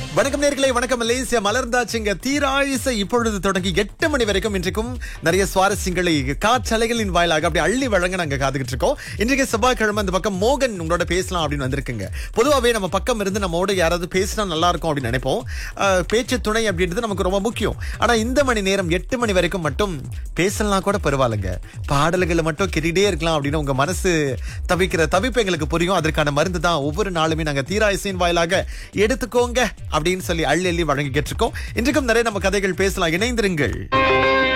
வணக்கம் நேர்களே வணக்கம் மலேசியா மலர்ந்தாச்சுங்க தீராயிசை இப்பொழுது தொடங்கி எட்டு மணி வரைக்கும் இன்றைக்கும் நிறைய சுவாரஸ்யங்களை காற்றலைகளின் வாயிலாக அப்படி அள்ளி வழங்க நாங்க காத்துக்கிட்டு இருக்கோம் இன்றைக்கு செவ்வாய்க்கிழமை அந்த பக்கம் மோகன் உங்களோட பேசலாம் அப்படின்னு வந்திருக்குங்க பொதுவாகவே நம்ம பக்கம் இருந்து நம்மோட யாராவது பேசினா நல்லா இருக்கும் அப்படின்னு நினைப்போம் அஹ், பேச்சு துணை அப்படின்றது நமக்கு ரொம்ப முக்கியம் ஆனா இந்த மணி நேரம் எட்டு மணி வரைக்கும் மட்டும் பேசலாம் கூட பரவாயில்லைங்க பாடல்களை மட்டும் கேட்டுட்டே இருக்கலாம் அப்படின்னு உங்க மனசு தவிக்கிற தவிப்பு எங்களுக்கு புரியும் அதற்கான மருந்து தான் ஒவ்வொரு நாளுமே நாங்க தீராயிசையின் வாயிலாக எடுத்துக்கோங்க அப்படின்னு சொல்லி அள்ளி அள்ளி வழங்கிக்கிட்டு இருக்கோம் இன்றைக்கும் நிறைய நம்ம கதைகள் பேசலாம் இணைந்திருங்கள்